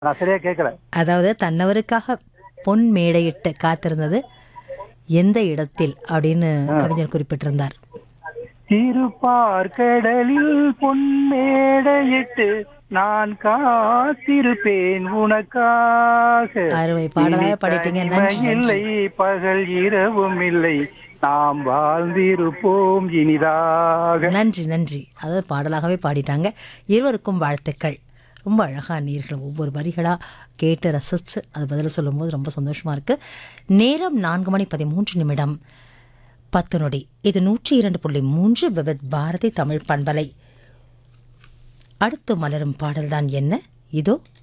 நான் சரியா கேட்கல அதாவது தன்னவருக்காக பொன் மேடையிட்டு காத்திருந்தது எந்த இடத்தில் அப்படின்னு கவிஞர் குறிப்பிட்டிருந்தார் திருப்பார்கடலில் பொன்மேடையிட்டு நான் காத்திருப்பேன் உனக்காக அருமை பாடலாக பாடிட்டீங்க நன்றி நன்றி இல்லை பகல் இரவும் இல்லை நாம் வாழ்ந்திருப்போம் இனிதாக நன்றி நன்றி அதாவது பாடலாகவே பாடிட்டாங்க இருவருக்கும் வாழ்த்துக்கள் ரொம்ப அழகா நீர்கள் ஒவ்வொரு வரிகளாக கேட்டு ரசித்து அது பதில் சொல்லும்போது ரொம்ப சந்தோஷமாக இருக்குது நேரம் நான்கு மணி பதிமூன்று நிமிடம் பத்து நொடி இது நூற்றி இரண்டு புள்ளி மூன்று விபத் பாரதி தமிழ் பண்பலை அடுத்து மலரும் பாடல்தான் என்ன இதோ